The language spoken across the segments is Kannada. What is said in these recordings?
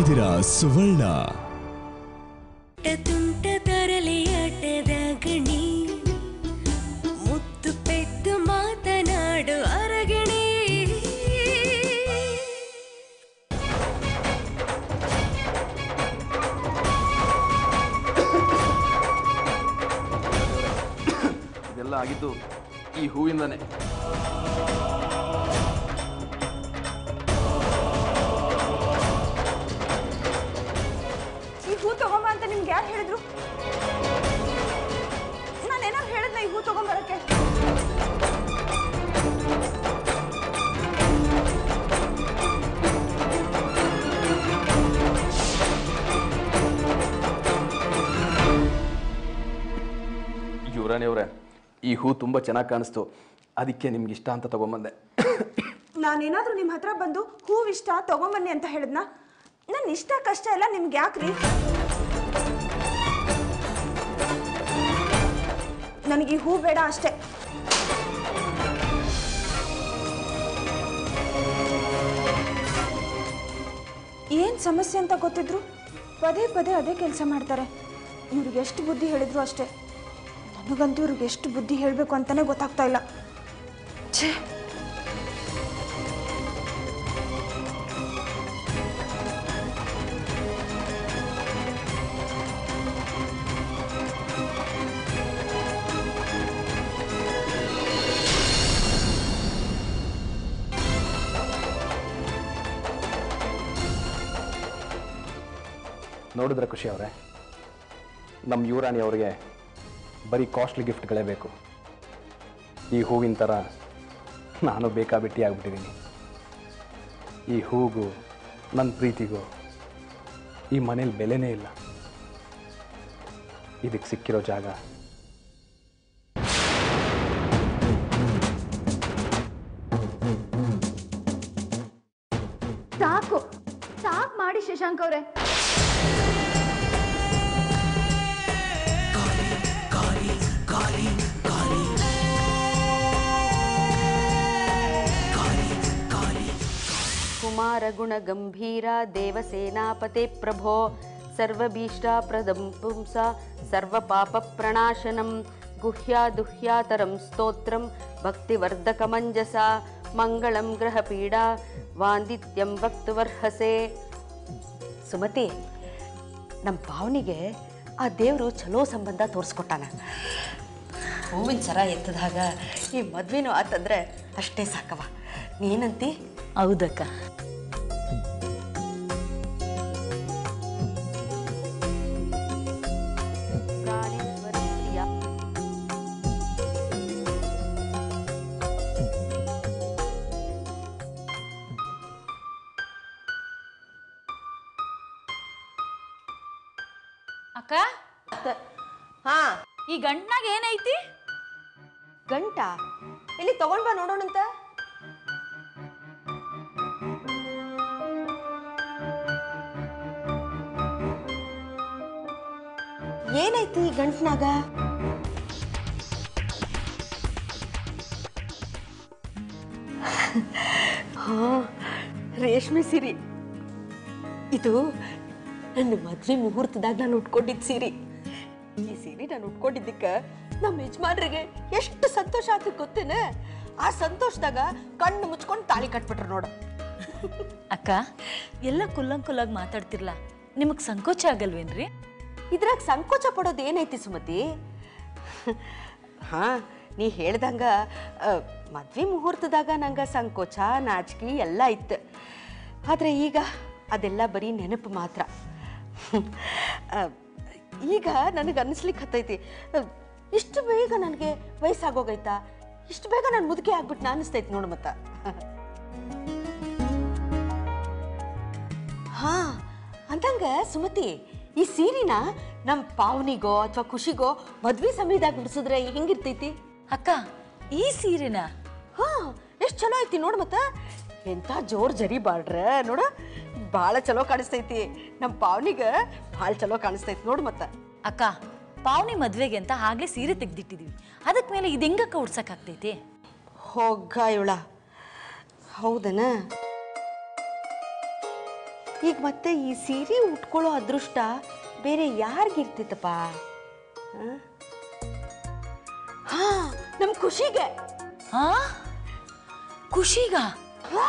ಇದ್ದೀರಾ ಸುವರ್ಣ ತುಂಟ ತರಲೆಯಾಟದ ಗಣಿ ಮುತ್ತು ಪೆದ್ದು ಮಾತನಾಡು ಅರಗಣಿ ಇದೆಲ್ಲ ಆಗಿದ್ದು ಈ ಹೂವಿಂದನೇ ಈ ಹೂ ತಗೊಂಬ ಅಂತ ನಿಮ್ಗೆ ಯಾರು ಹೇಳಿದ್ರು ನಾನೇನಾರು ಹೇಳಿದ್ನ ಈ ಹೂ ತಗೊಂಬರಕ್ಕೆ ಯುವರಾಣಿ ಅವರೇ ಈ ಹೂ ತುಂಬ ಚೆನ್ನಾಗಿ ಕಾಣಿಸ್ತು ಅದಕ್ಕೆ ನಿಮ್ಗೆ ಇಷ್ಟ ಅಂತ ತಗೊಂಬಂದೆ ನಾನೇನಾದ್ರೂ ನಿಮ್ಮ ಹತ್ರ ಬಂದು ಹೂವು ಇಷ್ಟ ತಗೊಂಬನ್ನಿ ಅಂತ ಹೇಳಿದ್ನ ನನ್ನ ಇಷ್ಟ ಕಷ್ಟ ಎಲ್ಲ ನಿಮ್ಗೆ ಯಾಕ್ರಿ ನನಗೆ ಈ ಹೂ ಬೇಡ ಅಷ್ಟೇ ಏನ್ ಸಮಸ್ಯೆ ಅಂತ ಗೊತ್ತಿದ್ರು ಪದೇ ಪದೇ ಅದೇ ಕೆಲಸ ಮಾಡ್ತಾರೆ ಇವ್ರಿಗೆ ಎಷ್ಟು ಬುದ್ಧಿ ಹೇಳಿದ್ರು ಅಷ್ಟೇ ನನಗಂತೂ ಇವ್ರಿಗೆ ಎಷ್ಟು ಬುದ್ಧಿ ಹೇಳಬೇಕು ಅಂತಾನೆ ಗೊತ್ತಾಗ್ತಾ ಇಲ್ಲ ಛೇ ನೋಡಿದ್ರೆ ಖುಷಿ ಅವರೇ ನಮ್ಮ ಯುವರಾಣಿ ಅವರಿಗೆ ಬರೀ ಕಾಸ್ಟ್ಲಿ ಗಿಫ್ಟ್ಗಳೇ ಬೇಕು ಈ ಹೂವಿನ ಥರ ನಾನು ಬೇಕಾಬಿಟ್ಟಿ ಆಗ್ಬಿಟ್ಟಿದ್ದೀನಿ ಈ ಹೂಗೂ ನನ್ನ ಪ್ರೀತಿಗೂ ಈ ಮನೇಲಿ ಬೆಲೆನೇ ಇಲ್ಲ ಇದಕ್ಕೆ ಸಿಕ್ಕಿರೋ ಜಾಗ ಸಾಕು ಸಾಕು ಮಾಡಿ ಶಶಾಂಕ್ ಅವ್ರೆ ಕುಮಾರ ಗುಣ ಗಂಭೀರ ದೇವಸೇನಾಪತೆ ಪ್ರಭೋ ಸರ್ವಭೀಷ್ಟಾಪ್ರದಂ ಪುಂಸ ಸರ್ವ ಪಾಪ ಪ್ರಣಾಶನಂ ಗುಹ್ಯಾ ದುಹ್ಯಾತರಂ ಸ್ತೋತ್ರಂ ಭಕ್ತಿವರ್ಧಕ ಮಂಜಸ ಮಂಗಳಂ ಗ್ರಹ ಪೀಡಾ ವಾಂದಿತ್ಯಂ ವಕ್ತುವರ್ಹಸೆ ಸುಮತಿ ನಮ್ಮ ಭಾವನಿಗೆ ಆ ದೇವರು ಚಲೋ ಸಂಬಂಧ ತೋರಿಸ್ಕೊಟ್ಟಾನ ಹೂವಿನ ಸರ ಎತ್ತದಾಗ ಈ ಮದ್ವೆನೂ ಆತಂದ್ರೆ ಅಷ್ಟೇ ಸಾಕವ ನೀನಂತಿ ಹೌದಕ್ಕ ಪ್ರಾಣೇಶ್ವರಿ ಪ್ರಿಯ ಅಕ್ಕ ಹಾ ಈ ಗಂಟ್ನಾಗ ಏನೈತಿ ಗಂಟ ಇಲ್ಲಿ ತಗೊಂಡ್ ಬಾ ನೋಡೋಣಂತ ಏನೈತಿ ಈ ಗಂಟ್ನಾಗ ಹಾ ರೇಷ್ಮೆ ಸೀರೆ ಇದು ನನ್ನ ಮದ್ವೆ ಮುಹೂರ್ತದಾಗ ನಾನು ಉಟ್ಕೊಂಡಿದ್ದ ಸೀರೆ ಈ ಸೀರೆ ನಾನು ಉಟ್ಕೊಂಡಿದ್ದಕ್ಕೆ ನಮ್ಮ ಯಜಮಾನ್ರಿಗೆ ಎಷ್ಟು ಸಂತೋಷ ಆಯ್ತು ಗೊತ್ತೇನ ಆ ಸಂತೋಷದಾಗ ಕಣ್ಣು ಮುಚ್ಕೊಂಡು ತಾಳಿ ಕಟ್ಬಿಟ್ರು ನೋಡು ಅಕ್ಕ ಎಲ್ಲ ಕುಲ್ಲಂಕುಲಾಗಿ ಮಾತಾಡ್ತಿರ್ಲ ನಿಮಗ್ ಸಂಕೋಚ ಆಗಲ್ವೇನ್ರಿ ಇದ್ರಾಗ ಸಂಕೋಚ ಪಡೋದು ಏನೈತಿ ಸುಮತಿ ಹಾ ನೀ ಹೇಳ್ದಂಗ ಆ, ಮದ್ವೆ ಮುಹೂರ್ತದಾಗ ನಂಗೆ ಸಂಕೋಚ ನಾಚಿಕೆ ಎಲ್ಲ ಇತ್ತು ಆದರೆ ಈಗ ಅದೆಲ್ಲ ಬರೀ ನೆನಪು ಮಾತ್ರ ಆ, ಈಗ ನನಗೆ ಅನಿಸ್ಲಿಕ್ಕೆ ಹತ್ತೈತಿ ಆ, ಇಷ್ಟು ಬೇಗ ನನಗೆ ವಯಸ್ಸಾಗೋಗೈತಾ ಇಷ್ಟು ಬೇಗ ನಾನು ಮುದುಕೆ ಆಗ್ಬಿಟ್ಟು ಅನಿಸ್ತೈತಿ ನೋಡು ಮತ್ತ ಹಾ ಅಂದಂಗ ಸುಮತಿ ಈ ಸೀರಿನ ನಮ್ಮ ಪಾವನಿಗೋ ಅಥವಾ ಖುಷಿಗೋ ಮದ್ವೆ ಸಮಯದಾಗ ಉಡ್ಸಿದ್ರೆ ಹೆಂಗಿರ್ತೈತಿ ಅಕ್ಕ ಈ ಸೀರೆನ ಹಾ ಎಷ್ಟು ಚಲೋ ಐತಿ ನೋಡು ಮತ್ತ ಎಂತ ಜೋರ್ ಜರಿ ಬಾಳ್ರ ನೋಡ ಭಾಳ ಚಲೋ ಕಾಣಿಸ್ತೈತಿ ನಮ್ಮ ಪಾವನಿಗ ಭಾಳ ಚಲೋ ಕಾಣಿಸ್ತೈತಿ ನೋಡು ಮತ್ತ ಅಕ್ಕ ಪಾವನಿ ಮದ್ವೆಗೆ ಅಂತ ಆಗ್ಲೇ ಸೀರೆ ತೆಗ್ದಿಟ್ಟಿದೀವಿ ಅದಕ್ ಮೇಲೆ ಇದು ಹೆಂಗಕ್ಕ ಉಡ್ಸಕ್ಕಾಗ್ತೈತಿ ಹೋಗ ಇವಳ ಹೌದನ ಈಗ ಮತ್ತೆ ಈ ಸೀರೆ ಉಟ್ಕೊಳ್ಳೋ ಅದೃಷ್ಟ ಬೇರೆ ಯಾರಿಗಿರ್ತಿತ್ತಪ್ಪ ಹಾ ನಮ್ಮ ಖುಷಿಗೆ ಹಾ ಖುಷಿಗ ಹಾ.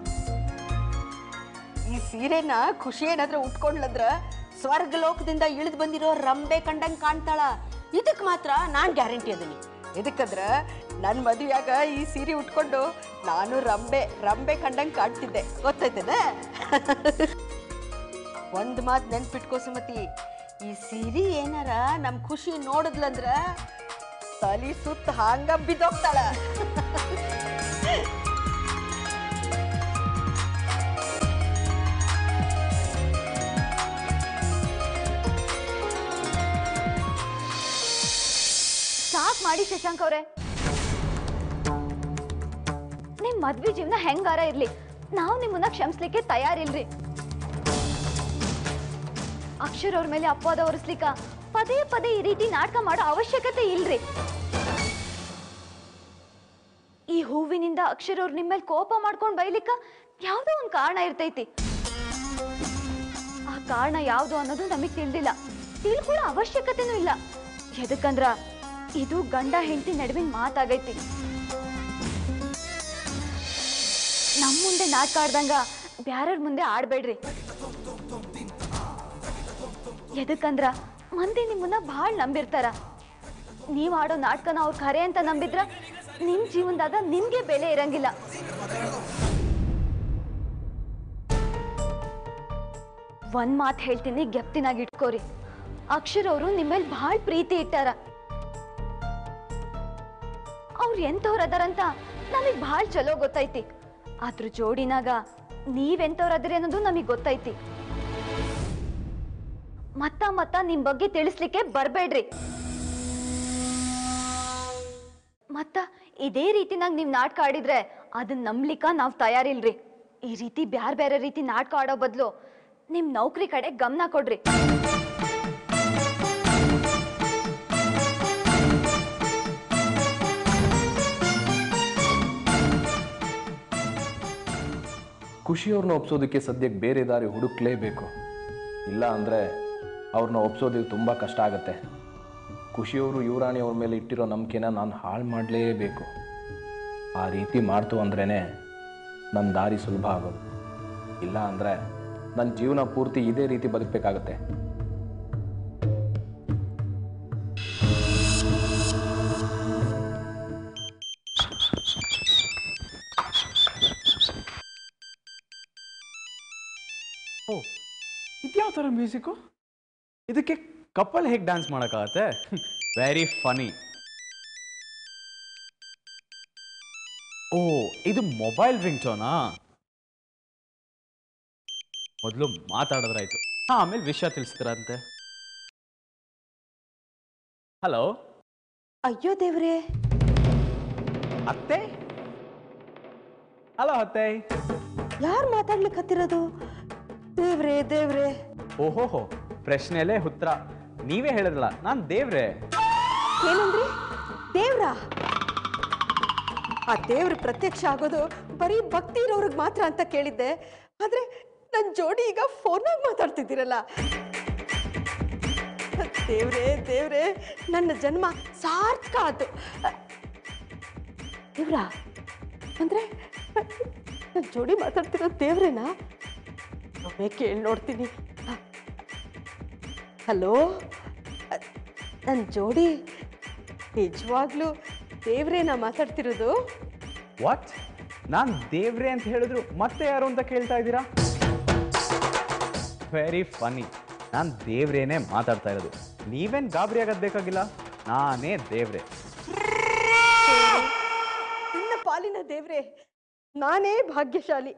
ಈ ಸೀರೆನ ಖುಷಿ ಏನಾದ್ರೂ ಉಟ್ಕೊಂಡ್ಲಂದ್ರ ಸ್ವರ್ಗ ಲೋಕದಿಂದ ಇಳಿದು ಬಂದಿರೋ ರಂಬೆ ಕಂಡಂಗ್ ಕಾಣ್ತಾಳ ಇದಕ್ ಮಾತ್ರ ನಾನ್ ಗ್ಯಾರಂಟಿ ಅದೀನಿ ಎದಕ್ಕಂದ್ರ ನನ್ನ ಮದುವೆಯಾಗ ಈ ಸೀರೆ ಉಟ್ಕೊಂಡು ನಾನು ರಂಬೆ ರಂಬೆ ಕಂಡಂಗ್ ಕಾಣ್ತಿದ್ದೆ ಗೊತ್ತೈತದ ಒಂದ್ ಮಾತ್ ನೆನ್ಪಿಟ್ಕೋ ಸುಮತಿ ಈ ಸೀರೆ ಏನಾರ ನಮ್ ಖುಷಿ ನೋಡಿದ್ಲಂದ್ರ ತಲಿ ಸುತ್ತ ಹಂಗ ಬಿದ್ದೋಗ್ತಾಳ ಸಾಕ್ ಮಾಡಿ ಶಶಾಂಕ್ ಅವ್ರೆ ನಿಮ್ ಮದ್ವೆ ಜೀವನ ಹೆಂಗಾರ ಇರ್ಲಿ ನಾವು ನಿಮ್ಮನ್ನ ಕ್ಷಮಿಸ್ಲಿಕ್ಕೆ ತಯಾರಿಲ್ರಿ ಅಕ್ಷರ್ ಅವ್ರ ಮೇಲೆ ಅಪವಾದ ಹೊರಿಸ್ಲಿಕ್ಕ ಪದೇ ಪದೇ ಈ ರೀತಿ ನಾಟಕ ಮಾಡೋ ಅವಶ್ಯಕತೆ ಇಲ್ರಿ ಈ ಹೂವಿನಿಂದ ಅಕ್ಷರ್ ಅವ್ರು ನಿಮ್ಮ ಮೇಲೆ ಕೋಪ ಮಾಡ್ಕೊಂಡ್ ಬೈಲಿಕ್ಕ ಯಾವ್ದೋ ಒಂದ್ ಕಾರಣ ಇರ್ತೈತಿ ಆ ಕಾರಣ ಯಾವ್ದು ಅನ್ನೋದು ನಮಗ್ ತಿಳಿದಿಲ್ಲ ತಿಳ್ಕೊಳ್ಳೋ ಅವಶ್ಯಕತೆನೂ ಇಲ್ಲ ಎದಕ್ಕಂದ್ರ ಇದು ಗಂಡ ಹೆಂಡತಿ ನಡುವಿನ ಮಾತಾಗೈತಿ ನಮ್ ಮುಂದೆ ನಾಟಕ ಆಡ್ದಂಗ ಬ್ಯಾರರ್ ಮುಂದೆ ಆಡ್ಬೇಡ್ರಿ ಎದಕ್ಕಂದ್ರ ಮಂದಿ ನಿಮ್ಮನ್ನ ಭಾಳ ನಂಬಿರ್ತಾರ ನೀವ್ ಆಡೋ ನಾಟಕನ ಅವ್ರ ಖರೆ ಅಂತ ನಂಬಿದ್ರ ನಿಮ್ ಜೀವನದಾಗ ನಿಮ್ಗೆ ಬೆಲೆ ಇರಂಗಿಲ್ಲ ಒಂದ್ ಮಾತು ಹೇಳ್ತೀನಿ ಗೆಪ್ತಿನಾಗಿ ಇಟ್ಕೋರಿ ಅಕ್ಷರ್ ಅವರು ನಿಮ್ಮಲ್ಲಿ ಭಾಳ ಪ್ರೀತಿ ಇಟ್ಟಾರ ಅವ್ರು ಎಂಥವ್ರು ಅದಾರಂತ ನಮಗ್ ಭಾಳ ಚಲೋ ಗೊತ್ತೈತಿ ಅದ್ರ ಜೋಡಿನಾಗ ನೀವೆಂಥವ್ರು ಅದರಿ ಅನ್ನೋದು ನಮಗ್ ಗೊತ್ತೈತಿ ಮತ್ತ ಮತ್ತ ನಿಮ್ ಬಗ್ಗೆ ತಿಳಿಸ್ಲಿಕ್ಕೆ ಬರ್ಬೇಡ್ರಿ ಮತ್ತ ಇದೇ ರೀತಿನಾಗ ನೀವ್ ನಾಟಕ ಆಡಿದ್ರೆ ಅದನ್ನ ನಂಬ್ಲಿಕ್ಕ ನಾವ್ ತಯಾರಿಲ್ರಿ ಈ ರೀತಿ ಬ್ಯಾರೆ ಬೇರೆ ರೀತಿ ನಾಟಕ ಆಡೋ ಬದಲು ನಿಮ್ ನೌಕರಿ ಕಡೆ ಗಮನ ಕೊಡ್ರಿ ಖುಷಿಯವ್ರನ್ನ ಒಪ್ಸೋದಕ್ಕೆ ಸದ್ಯಕ್ಕೆ ಬೇರೆ ದಾರಿ ಹುಡುಕ್ಲೇಬೇಕು ಇಲ್ಲ ಅಂದರೆ ಅವ್ರನ್ನ ಒಪ್ಸೋದಕ್ಕೆ ತುಂಬ ಕಷ್ಟ ಆಗುತ್ತೆ ಖುಷಿಯವರು ಯುವರಾಣಿ ಅವ್ರ ಮೇಲೆ ಇಟ್ಟಿರೋ ನಂಬಿಕೆನ ನಾನು ಹಾಳು ಮಾಡಲೇಬೇಕು ಆ ರೀತಿ ಮಾಡ್ತು ಅಂದ್ರೇ ನನ್ನ ದಾರಿ ಸುಲಭ ಆಗೋದು ಇಲ್ಲ ಅಂದರೆ ನನ್ನ ಜೀವನ ಪೂರ್ತಿ ಇದೇ ರೀತಿ ಬದುಕಬೇಕಾಗತ್ತೆ ಓ ಇದ್ಯಾವ ಥರ ಮ್ಯೂಸಿಕ್ಕು ಇದಕ್ಕೆ ಕಪಲ್ ಹೇಗೆ ಡ್ಯಾನ್ಸ್ ಮಾಡೋಕ್ಕಾಗತ್ತೆ ವೆರಿ ಫನಿ ಓ ಇದು ಮೊಬೈಲ್ ರಿಂಗ್ ಟೋನಾ ಮೊದಲು ಮಾತಾಡಿದ್ರಾಯ್ತು ಹಾಂ ಆಮೇಲೆ ವಿಷಯ ತಿಳಿಸ್ತೀರಂತೆ ಹಲೋ ಅಯ್ಯೋ ದೇವ್ರೇ ಅತ್ತೆ ಹಲೋ ಅತ್ತೆ ಯಾರು ಮಾತಾಡ್ಲಿಕ್ಕೆ ಹತ್ತಿರೋದು ದೇವ್ರೇ ದೇವ್ರೇ ಓಹೋಹೋ ಪ್ರಶ್ನೆಲೇ ಉತ್ತರ ನೀವೇ ಹೇಳಿದ್ರಲ್ಲ ನಾನು ದೇವ್ರೆ ಏನಂದ್ರಿ ದೇವ್ರ ಆ ದೇವ್ರ ಪ್ರತ್ಯಕ್ಷ ಆಗೋದು ಬರೀ ಭಕ್ತಿ ಇರೋರ್ಗ್ ಮಾತ್ರ ಅಂತ ಕೇಳಿದ್ದೆ ಆದ್ರೆ ನನ್ನ ಜೋಡಿ ಈಗ ಫೋನಾಗ ಮಾತಾಡ್ತಿದ್ದೀರಲ್ಲ ದೇವ್ರೇ ದೇವ್ರೇ ನನ್ನ ಜನ್ಮ ಸಾರ್ಥಕ ಆಯ್ತು ದೇವ್ರ ಅಂದ್ರೆ ನನ್ನ ಜೋಡಿ ಮಾತಾಡ್ತಿರೋ ದೇವ್ರೇನಾ ಒಮ್ಮೆ ಕೇಳಿ ನೋಡ್ತೀನಿ ಹಲೋ ನನ್ನ ಜೋಡಿ ನಿಜವಾಗ್ಲೂ ದೇವ್ರೇನಾ ಮಾತಾಡ್ತಿರೋದು ವಾಟ್ ನಾನು ದೇವ್ರೆ ಅಂತ ಹೇಳಿದ್ರು ಮತ್ತೆ ಯಾರು ಅಂತ ಕೇಳ್ತಾ ಇದ್ದೀರಾ ವೆರಿ ಫನಿ ನಾನು ದೇವ್ರೇನೆ ಮಾತಾಡ್ತಾ ಇರೋದು ನೀವೇನು ಗಾಬರಿ ಆಗೋದು ಬೇಕಾಗಿಲ್ಲ ನಾನೇ ದೇವ್ರೆ ನನ್ನ ಪಾಲಿನ ದೇವ್ರೆ ನಾನೇ ಭಾಗ್ಯಶಾಲಿ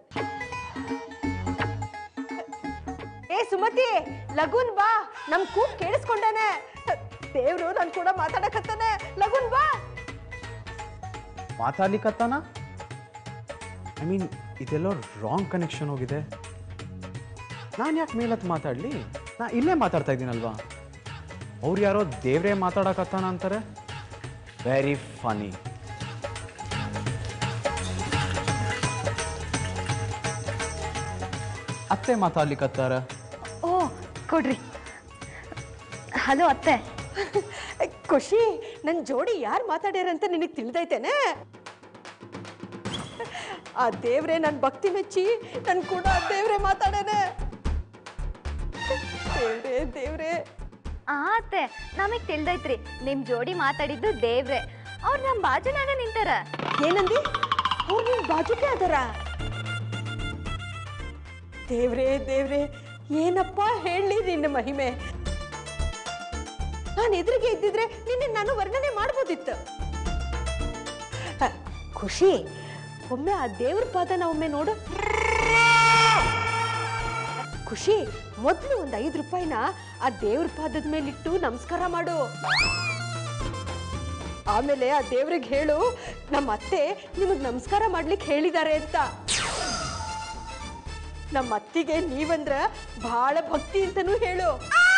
ಏ ಸುಮತಿ ಲಗುನ್ ಬಾ ನಮ್ ಕೂಗ್ ಕೇಳಿಸ್ಕೊಂಡಾನೆ ದೇವ್ರು ನನ್ ಕೂಡ ಮಾತಾಡಕತ್ತಾನೆ ಲಗುನ್ ಬಾ ಮಾತಾಡ್ಲಿಕ್ಕತ್ತಾನ ಐ ಮೀನ್ ಇದೆಲ್ಲೋ ರಾಂಗ್ ಕನೆಕ್ಷನ್ ಹೋಗಿದೆ ನಾನು ಯಾಕೆ ಮೇಲತ್ತು ಮಾತಾಡಲಿ ನಾ ಇಲ್ಲೇ ಮಾತಾಡ್ತಾ ಇದ್ದೀನಲ್ವಾ ಅವ್ರು ಯಾರೋ ದೇವ್ರೇ ಮಾತಾಡಕತ್ತಾನ ಅಂತಾರೆ ವೆರಿ ಫನಿ ಅತ್ತೆ ಮಾತಾಡ್ಲಿಕ್ಕತ್ತಾರ ಓ ಕೊಡ್ರಿ ಹಲೋ ಅತ್ತೆ ಖುಷಿ ನನ್ನ ಜೋಡಿ ಯಾರು ಮಾತಾಡ್ಯಾರಂತ ನಿನಗೆ ತಿಳಿದೈತೇನೆ ಆ ದೇವ್ರೆ ನನ್ನ ಭಕ್ತಿ ಮೆಚ್ಚಿ ನನ್ ಕೂಡ ಆ ದೇವ್ರೆ ಮಾತಾಡೇನೆ ದೇವ್ರೆ ದೇವ್ರೆ ಆ ಅತ್ತೆ ನಮಗ್ ತಿಳ್ದೈತ್ರಿ ನಿಮ್ ಜೋಡಿ ಮಾತಾಡಿದ್ದು ದೇವ್ರೆ ಅವ್ರು ನಮ್ ಬಾಜುನಾಗ ನಿಂತಾರ ಏನಂದಿ ಅವ್ರು ನಿನ್ ಬಾಜುಕೆ ಅದರ ದೇವ್ರೆ ದೇವ್ರೆ ಏನಪ್ಪ ಹೇಳಿ ನಿನ್ನ ಮಹಿಮೆ ನಾನು ಎದುರಿಗೆ ಇದ್ದಿದ್ರೆ ನಿನ್ನೆ ನಾನು ವರ್ಣನೆ ಮಾಡ್ಬೋದಿತ್ತು ಹ, ಖುಷಿ ಒಮ್ಮೆ ಆ ದೇವ್ರ ಪಾದನ ಒಮ್ಮೆ ನೋಡು ಖುಷಿ ಮೊದಲು ಒಂದು ಐದು ರೂಪಾಯಿನ ಆ ದೇವ್ರ ಪಾದದ ಮೇಲಿಟ್ಟು ನಮಸ್ಕಾರ ಮಾಡು ಆಮೇಲೆ ಆ ದೇವ್ರಿಗೆ ಹೇಳು ನಮ್ಮ ಅತ್ತೆ ನಿಮಗೆ ನಮಸ್ಕಾರ ಮಾಡ್ಲಿಕ್ಕೆ ಹೇಳಿದ್ದಾರೆ ಅಂತ ನಮ್ಮ ಅತ್ತಿಗೆ ನೀವಂದ್ರ ಬಹಳ ಭಕ್ತಿ ಅಂತನೂ ಹೇಳು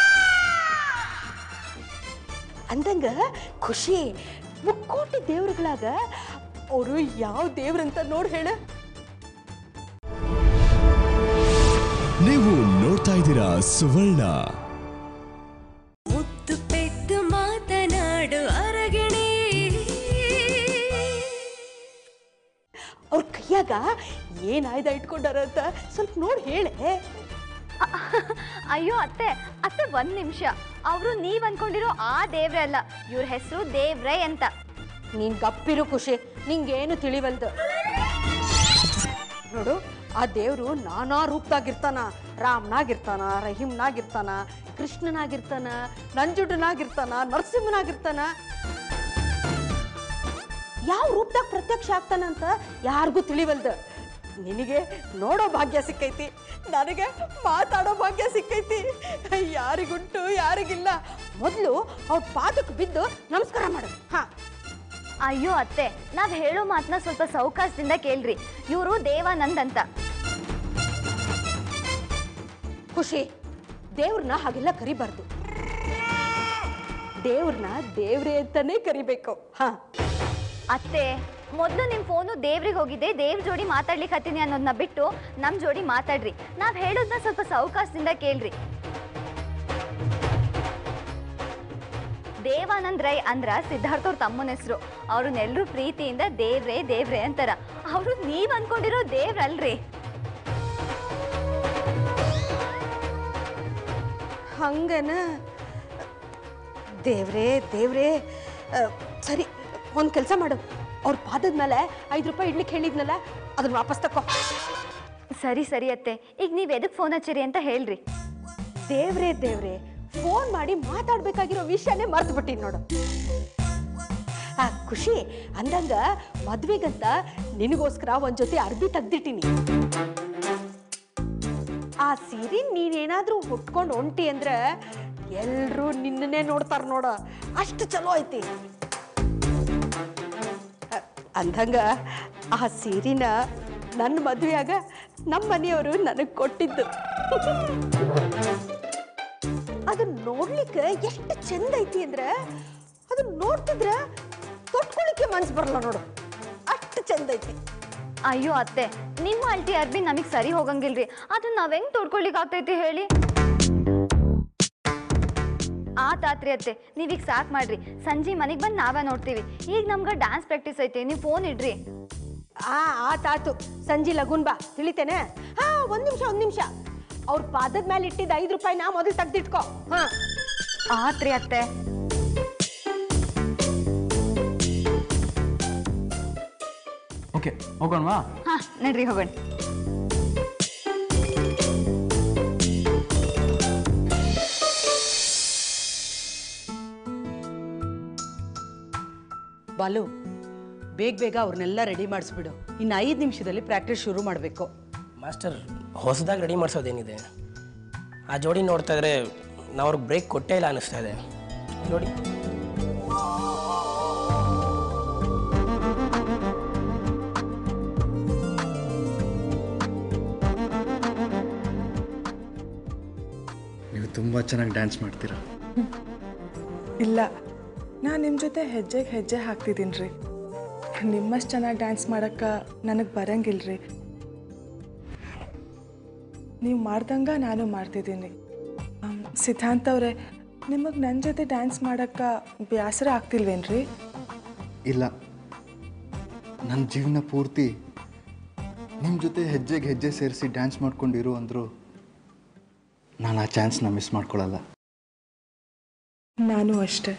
ಅಂದಂಗ ಖುಷಿ ಮುಕ್ಕೋಟಿ ದೇವ್ರುಗಳಾಗ ಅವರು ಯಾವ ದೇವ್ರಂತ ನೋಡ್ ಹೇಳ ನೀವು ನೋಡ್ತಾ ಇದ್ದೀರಾ ಸುವರ್ಣ ಮುತ್ತು ಪೆದ್ದು ಮಾತನಾಡು ಅರಗಿಣಿ ಅವ್ರ ಕೈಯಾಗ ಏನ್ ಆಯ್ದ ಇಟ್ಕೊಂಡಾರ ಅಂತ ಸ್ವಲ್ಪ ನೋಡಿ ಹೇಳೆ ಅಯ್ಯೋ ಅತ್ತೆ ಅತ್ತೆ ಒಂದ್ ನಿಮಿಷ ಅವರು ನೀವ್ ಅನ್ಕೊಂಡಿರೋ ಆ ದೇವ್ರೆ ಅಲ್ಲ ಇವ್ರ ಹೆಸರು ದೇವ್ರೆ ಅಂತ ನೀನ್ ಗಪ್ಪಿರು ಖುಷಿ ನಿಂಗೇನು ತಿಳಿವಲ್ದು ನೋಡು ಆ ದೇವ್ರು ನಾನಾ ರೂಪದಾಗಿರ್ತಾನ ರಾಮ್ನಾಗಿರ್ತಾನ ರಹೀಮ್ನಾಗಿರ್ತಾನ ಕೃಷ್ಣನಾಗಿರ್ತಾನ ನಂಜುಡನಾಗಿರ್ತಾನ ನರಸಿಂಹನಾಗಿರ್ತಾನ ಯಾವ ರೂಪದಾಗ ಪ್ರತ್ಯಕ್ಷ ಆಗ್ತಾನಂತ ಯಾರಿಗೂ ತಿಳಿವಲ್ದು ನಿನಗೆ ನೋಡೋ ಭಾಗ್ಯ ಸಿಕ್ಕೈತಿ ನನಗೆ ಮಾತಾಡೋ ಭಾಗ್ಯ ಸಿಕ್ಕೈತಿ ಯಾರಿಗುಂಟು ಯಾರಿಗಿಲ್ಲ ಮೊದಲು ಅವ್ರ ಪಾದಕ್ಕೆ ಬಿದ್ದು ನಮಸ್ಕಾರ ಮಾಡು ಹಾ ಅಯ್ಯೋ ಅತ್ತೆ ನಾವ್ ಹೇಳೋ ಮಾತನ್ನ ಸ್ವಲ್ಪ ಸೌಕಾಸದಿಂದ ಕೇಳ್ರಿ ಇವರು ದೇವಾನಂದ್ ಅಂತ ಖುಷಿ ದೇವ್ರನ್ನ ಹಾಗೆಲ್ಲ ಕರಿಬಾರ್ದು ದೇವ್ರನ್ನ ದೇವ್ರೆ ಅಂತಾನೆ ಕರಿಬೇಕು ಹಾ ಅತ್ತೆ ಮೊದಲು ನಿಮ್ ಫೋನು ದೇವ್ರಿಗೆ ಹೋಗಿದೆ ದೇವ್ರ ಜೋಡಿ ಮಾತಾಡ್ಲಿಕ್ಕೆ ಹತ್ತೀನಿ ಅನ್ನೋದನ್ನ ಬಿಟ್ಟು ನಮ್ ಜೋಡಿ ಮಾತಾಡ್ರಿ ನಾವ್ ಹೇಳೋದನ್ನ ಸ್ವಲ್ಪ ಸೌಕಾಸದಿಂದ ಕೇಳ್ರಿ ದೇವಾನಂದ್ ರೈ ಅಂದ್ರ ಸಿದ್ಧಾರ್ಥ ಅವ್ರ ತಮ್ಮನ ಹೆಸರು ಅವ್ರನ್ನೆಲ್ಲರೂ ಪ್ರೀತಿಯಿಂದ ದೇವ್ರೆ ದೇವ್ರೆ ಅಂತಾರ ಅವರು ನೀವ್ ಅನ್ಕೊಂಡಿರೋ ದೇವ್ರಲ್ರಿ ಹಂಗನ ದೇವ್ರೇ ದೇವ್ರೇ ಆ, ಸರಿ ಒಂದು ಕೆಲಸ ಮಾಡು ಅವ್ರ ಪಾದದ ಮೇಲೆ ಐದು ರೂಪಾಯಿ ಇಡ್ಲಿಕ್ಕೆ ಹೇಳಿದ್ನಲ್ಲ ಅದನ್ನ ವಾಪಸ್ ತಕೋ ಸರಿ ಸರಿ ಅತ್ತೆ ಈಗ ನೀವ್ ಎದಕ್ ಫೋನ್ ಹಚ್ಚಿರಿ ಅಂತ ಹೇಳ್ರಿ ದೇವ್ರೇ ದೇವ್ರೇ ಫೋನ್ ಮಾಡಿ ಮಾತಾಡ್ಬೇಕಾಗಿರೋ ವಿಷಯನೇ ಮರ್ತು ಬಿಟ್ಟಿನಿ ನೋಡು ಆ ಖುಷಿ ಅಂದಂಗ ಮದ್ವೆಗಂತ ನಿನಗೋಸ್ಕರ ಒಂದ್ ಜೊತೆ ಅರ್ಬಿ ತೆಗ್ದಿಟ್ಟಿನಿ ಆ ಸೀರೆ ನೀನೇನಾದ್ರೂ ಉಟ್ಕೊಂಡು ಹೊಂಟಿ ಅಂದ್ರೆ ಎಲ್ರೂ ನಿನ್ನನ್ನೇ ನೋಡ್ತಾರ ನೋಡ ಅಷ್ಟು ಚಲೋ ಐತಿ ಅ- ಅಂದಂಗ ಆ ಸೀರಿನ ನನ್ನ ಮದುವೆಯಾಗ ನಮ್ಮ ಮನೆಯವರು ನನಗೆ ಕೊಟ್ಟಿದ್ದು ಅದನ್ನ ನೋಡ್ಲಿಕ್ಕೆ ಎಷ್ಟು ಚಂದ ಐತಿ ಅಂದ್ರೆ ಅದನ್ನ ನೋಡ್ತಿದ್ರ ತೊಟ್ಕೊಳಿಕ್ಕೆ ಮನ್ಸು ಬರಲ್ಲ ನೋಡು ಅಷ್ಟು ಚಂದ ಐತಿ ಅಯ್ಯೋ ಅತ್ತೆ ನಿಮ್ಮ ಅಲ್ಟಿ ಅರ್ಬಿ ನಮಗ್ ಸರಿ ಹೋಗಂಗಿಲ್ರಿ ಅದನ್ನ ನಾವ್ ಹೆಂಗ್ ತೊಡ್ಕೊಳಿಕ್ ಆಗ್ತೈತಿ ಹೇಳಿ ಆತಾತ್ರಿ ಅತ್ತೆ ನೀವೀಗ ಸಾಕ್ ಮಾಡ್ರಿ ಸಂಜೆ ಮನೆಗ್ ಬಂದ್ ನಾವೇ ನೋಡ್ತೀವಿ ಈಗ ನಮ್ಗ ಡ್ಯಾನ್ಸ್ ಪ್ರಾಕ್ಟೀಸ್ ಐತಿ ನೀವು ಫೋನ್ ಇಡ್ರಿ ಆ ಆತಾತು ಸಂಜೆ ಲಗುನ್ ಬಾ ತಿಳಿತೇನೆ ಹಾ ಒಂದ್ ನಿಮಿಷ ಒಂದ್ ನಿಮಿಷ ಅವ್ರ ಪಾದದ ಮೇಲೆ ಇಟ್ಟಿದ್ದ ಐದು ರೂಪಾಯಿ ನಾ ಮೊದಲು ತೆಗ್ದಿಟ್ಕೋ ಹಾ ಆತ್ರಿ ಅತ್ತೆ ಓಕೆ ಹೋಗೋಣವಾ ಹಾ ನಡ್ರಿ ಹೋಗೋಣ ಬಾಲು ಬೇಗ ಬೇಗ ಅವ್ರನ್ನೆಲ್ಲ ರೆಡಿ ಮಾಡಿಸ್ಬಿಡು ಇನ್ನು ಐದು ನಿಮಿಷದಲ್ಲಿ ಪ್ರಾಕ್ಟೀಸ್ ಶುರು ಮಾಡಬೇಕು ಮಾಸ್ಟರ್ ಹೊಸದಾಗಿ ರೆಡಿ ಮಾಡಿಸೋದೇನಿದೆ ಆ ಜೋಡಿ ನೋಡ್ತಾ ಇದ್ರೆ ನಾವು ಅವ್ರಿಗೆ ಬ್ರೇಕ್ ಕೊಟ್ಟೇ ಇಲ್ಲ ಅನ್ನಿಸ್ತಾ ಇದೆ ನೋಡಿ ನೀವು ತುಂಬ ಚೆನ್ನಾಗಿ ಡ್ಯಾನ್ಸ್ ಮಾಡ್ತೀರಾ ಇಲ್ಲ ನಾನು ನಿಮ್ಮ ಜೊತೆ ಹೆಜ್ಜೆಗೆ ಹೆಜ್ಜೆ ಹಾಕ್ತಿದ್ದೀನಿ ರೀ ನಿಮ್ಮಷ್ಟು ಚೆನ್ನಾಗಿ ಡ್ಯಾನ್ಸ್ ಮಾಡೋಕ್ಕೆ ನನಗೆ ಬರಂಗಿಲ್ಲ ರೀ ನೀವು ಮಾಡ್ದಂಗ ನಾನು ಮಾಡ್ತಿದ್ದೀನಿ ಆಮ್, ಸಿದ್ಧಾಂತ್ ಅವರೇ ನಿಮಗೆ ನನ್ನ ಜೊತೆ ಡ್ಯಾನ್ಸ್ ಮಾಡೋಕ್ಕೆ ಬೇಸರ ಆಗ್ತಿಲ್ವೇನ್ರಿ ಇಲ್ಲ ನನ್ನ ಜೀವನ ಪೂರ್ತಿ ನಿಮ್ಮ ಜೊತೆ ಹೆಜ್ಜೆಗೆ ಹೆಜ್ಜೆ ಸೇರಿಸಿ ಡ್ಯಾನ್ಸ್ ಮಾಡ್ಕೊಂಡಿರು ಅಂದರು ನಾನು ಆ ಚಾನ್ಸ್ನ ಮಿಸ್ ಮಾಡ್ಕೊಳ್ಳಲ್ಲ ನಾನು ಅಷ್ಟೇ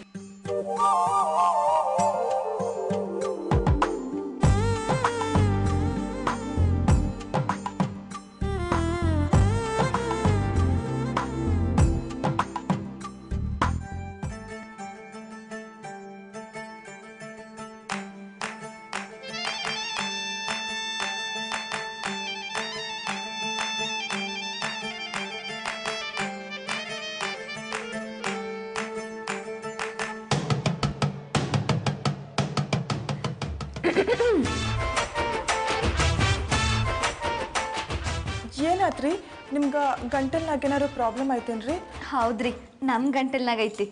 ಏನಾತ್ರಿ ನಿಮ್ಗೆ ಗಂಟಲ್ನಾಗ ಏನಾದ್ರು ಪ್ರಾಬ್ಲಮ್ ಐತೇನ್ರಿ ಹೌದ್ರಿ ನಮ್ಮ ಗಂಟಲ್ನಾಗೈತಿ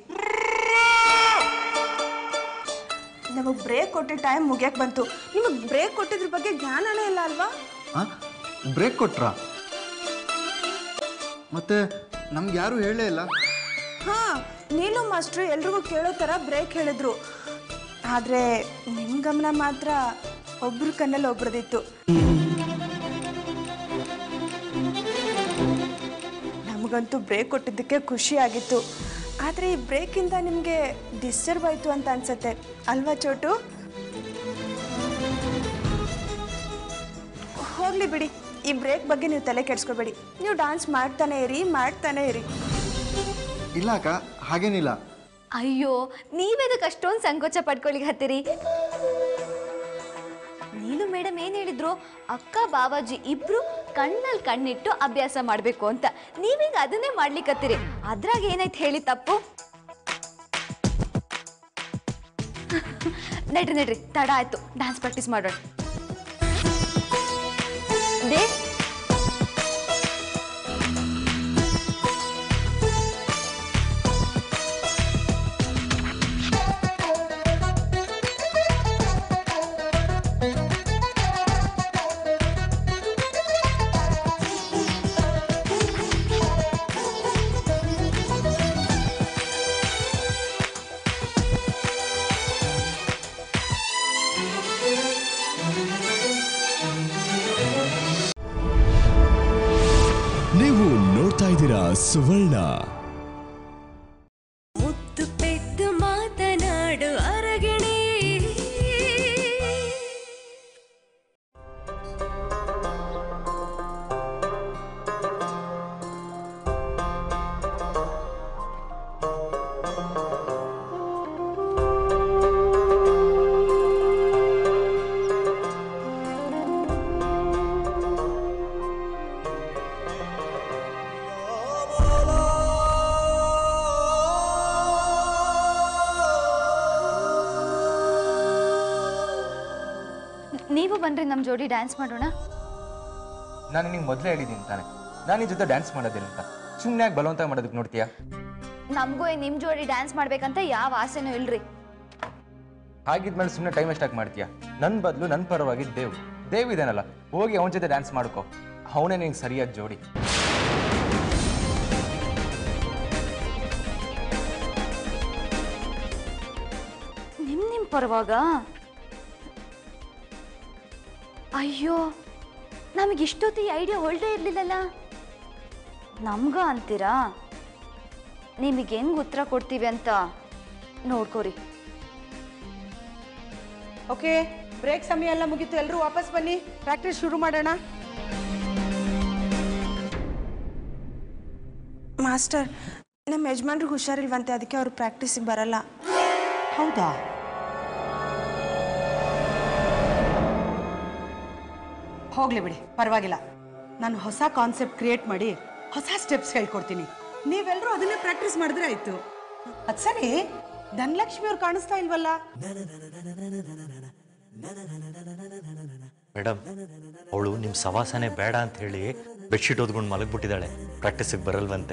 ನಮಗೆ ಬ್ರೇಕ್ ಕೊಟ್ಟಿದ್ದ ಟೈಮ್ ಮುಗಿಯಕ್ಕೆ ಬಂತು ನಿಮಗೆ ಬ್ರೇಕ್ ಕೊಟ್ಟಿದ್ರ ಬಗ್ಗೆ ಜ್ಞಾನನೇ ಇಲ್ಲ ಅಲ್ವಾ ಹಾಂ ಬ್ರೇಕ್ ಕೊಟ್ರಾ ಮತ್ತೆ ನಮ್ಗೆ ಯಾರೂ ಹೇಳೇ ಇಲ್ಲ ಹಾಂ ನೀನು ಮಾಸ್ಟ್ರು ಎಲ್ರಿಗೂ ಕೇಳೋ ಥರ ಬ್ರೇಕ್ ಹೇಳಿದ್ರು ಆದರೆ ನಿಮ್ಮ ಗಮನ ಮಾತ್ರ ಒಬ್ರ ಕಣ್ಣಲ್ಲಿ ಒಬ್ರದಿತ್ತು ನಮಗಂತೂ ಬ್ರೇಕ್ ಕೊಟ್ಟಿದ್ದಕ್ಕೆ ಖುಷಿ ಆಗಿತ್ತು ಆದರೆ ಈ ಬ್ರೇಕಿಂದ ನಿಮಗೆ ಡಿಸ್ಟರ್ಬ್ ಆಯಿತು ಅಂತ ಅನ್ಸತ್ತೆ ಅಲ್ವಾ ಚೋಟು ಹೋಗ್ಲಿ ಬಿಡಿ ಈ ಬ್ರೇಕ್ ಬಗ್ಗೆ ನೀವು ತಲೆ ಕೆಡಿಸ್ಕೋಬೇಡಿ ನೀವು ಡಾನ್ಸ್ ಮಾಡ್ತಾನೆ ಇರಿ ಮಾಡ್ತಾನೆ ಇರಿ ಇಲ್ಲ ಅಕ್ಕ ಹಾಗೇನಿಲ್ಲ ಅಯ್ಯೋ ನೀವೆದಕ್ಕೆ ಅಷ್ಟೊಂದು ಸಂಕೋಚ ಪಡ್ಕೊಳ್ಳಿಕ್ಕೆ ಹತ್ತೀರಿ ನೀನು ಮೇಡಮ್ ಏನು ಹೇಳಿದ್ರು ಅಕ್ಕ ಬಾವಾಜಿ ಇಬ್ರು ಕಣ್ಣಲ್ಲಿ ಕಣ್ಣಿಟ್ಟು ಅಭ್ಯಾಸ ಮಾಡಬೇಕು ಅಂತ ನೀವೀಗ ಅದನ್ನೇ ಮಾಡ್ಲಿಕ್ಕತ್ತೀರಿ ಅದ್ರಾಗ ಏನಾಯ್ತು ಹೇಳಿ ತಪ್ಪು ನಡ್ರಿ ನಡ್ರಿ ತಡ ಆಯ್ತು ಡ್ಯಾನ್ಸ್ ಪ್ರಾಕ್ಟೀಸ್ ಮಾಡೋಣ ದೇ ನೀವು ನೋಡ್ತಾ ಇದ್ದೀರಾ ಸುವರ್ಣ ಮುತ್ತು ಪೆದ್ದು ಮಾತನಾಡು ಅರಗಿಣಿ ನೀವು ಬನ್ರಿ ನಮ್ಮ ಜೋಡಿ ಡ್ಯಾನ್ಸ್ ಮಾಡೋಣ ನಾನು ನಿನಗೆ ಮೊದಲೇ ಹೇಳಿದ್ದೀನಿ ತಾನೆ ನಾನು ನಿನ್ನ ಜೊತೆ ಡ್ಯಾನ್ಸ್ ಮಾಡೋದಿಲ್ಲ ಅಂತ ಸುಮ್ಮನೆ ಯಾಕೆ ಬಲವಂತ ಮಾಡೋದಕ್ಕೆ ನೋಡ್ತೀಯಾ ನಮಗೂ ನಿಮ್ಮ ಜೋಡಿ ಡ್ಯಾನ್ಸ್ ಮಾಡ್ಬೇಕಂತ ಯಾವ ಆಸೆನೂ ಇಲ್ರಿ ಹಾಗಿದ್ಮೇಲೆ ಸುಮ್ಮನೆ ಟೈಮ್ ಎಷ್ಟಾಗಿ ಮಾಡ್ತೀಯಾ ನನ್ನ ಬದಲು ನನ್ನ ಪರವಾಗಿ ದೇವ್ ದೇವ್ ಇದಾನಲ್ಲ ಹೋಗಿ ಅವನ ಜೊತೆ ಡ್ಯಾನ್ಸ್ ಮಾಡ್ಕೋ ಅವನೇ ನಿನಗೆ ಸರಿಯಾದ ಜೋಡಿ ನಿಮ್ ನಿಮ್ ಪರವಾಗ ಅಯ್ಯೋ ನಮಗೆ ಇಷ್ಟೊತ್ತು ಈ ಐಡಿಯಾ ಹೊಳ್ದೇ ಇರ್ಲಿಲ್ಲಲ್ಲ ನಮ್ಗ ಅಂತೀರಾ ನಿಮಗೆ ಹೆಂಗ್ ಉತ್ತರ ಕೊಡ್ತೀವಿ ಅಂತ ನೋಡ್ಕೋರಿ ಓಕೆ ಬ್ರೇಕ್ ಸಮಯ ಎಲ್ಲ ಮುಗೀತು ಎಲ್ಲರೂ ವಾಪಸ್ ಬನ್ನಿ ಪ್ರಾಕ್ಟೀಸ್ ಶುರು ಮಾಡೋಣ ಮಾಸ್ಟರ್ ನಮ್ಮ ಯಜಮಾನ್ರಿಗೆ ಹುಷಾರಿಲ್ವಂತೆ ಅದಕ್ಕೆ ಅವ್ರು ಪ್ರಾಕ್ಟೀಸಿಗೆ ಬರಲ್ಲ ಹೌದಾ ಹೋಗ್ಲಿ ಬಿಡಿ ಪರವಾಗಿಲ್ಲ ನಾನು ಹೊಸ ಕಾನ್ಸೆಪ್ಟ್ ಕ್ರಿಯೇಟ್ ಮಾಡಿ ಹೊಸ ಸ್ಟೆಪ್ಸ್ ಹೇಳ್ಕೊಡ್ತೀನಿ ನೀವೆಲ್ಲರೂ ಅದನ್ನೇ ಪ್ರಾಕ್ಟೀಸ್ ಮಾಡಿದ್ರೆ ಆಯ್ತು ಅದ್ ಸರಿ ಧನಲಕ್ಷ್ಮಿ ಅವ್ರು ಕಾಣಿಸ್ತಾ ಇಲ್ವಲ್ಲ ಮೇಡಮ್ ಅವಳು ನಿಮ್ಮ ಸವಾಸನೆ ಬೇಡ ಅಂತ ಹೇಳಿ ಬೆಡ್ಶೀಟ್ ಓದ್ಕೊಂಡು ಮಲಗ್ಬಿಟ್ಟಿದ್ದಾಳೆ ಪ್ರಾಕ್ಟೀಸಿಗೆ ಬರಲ್ವಂತೆ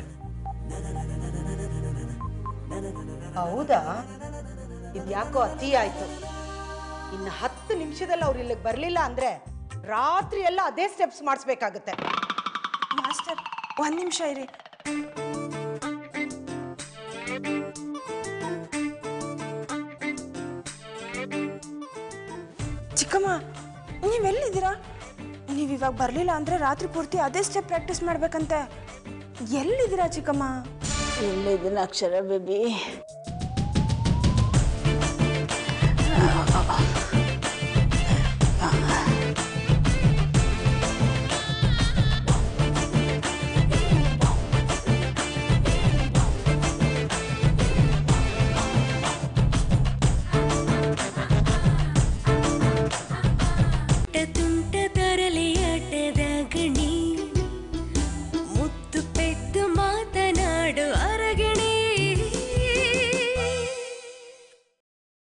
ಹೌದಾ ಇದ್ಯಾಕೋ ಅತಿ ಆಯ್ತು ಇನ್ನು ಹತ್ತು ನಿಮಿಷದಲ್ಲಿ ಅವ್ರು ಇಲ್ಲಿಗೆ ಬರಲಿಲ್ಲ ಅಂದ್ರೆ ರಾತ್ರಿ ಎಲ್ಲ ಅದೇ ಸ್ಟೆಪ್ಸ್ ಮಾಡಿಸ್ಬೇಕಾಗುತ್ತೆ ಮಾಸ್ಟರ್ ಒಂದು ನಿಮಿಷ ಇರಿ ಚಿಕ್ಕಮ್ಮ ನೀವೆಲ್ಲಿದ್ದೀರಾ ನೀವು ಇವಾಗ ಬರಲಿಲ್ಲ ಅಂದರೆ ರಾತ್ರಿ ಪೂರ್ತಿ ಅದೇ ಸ್ಟೆಪ್ ಪ್ರಾಕ್ಟೀಸ್ ಮಾಡ್ಬೇಕಂತೆ ಎಲ್ಲಿದ್ದೀರಾ ಚಿಕ್ಕಮ್ಮ ಎಲ್ಲಿದ್ದೀನಿ ಅಕ್ಷರ ಬೇಬಿ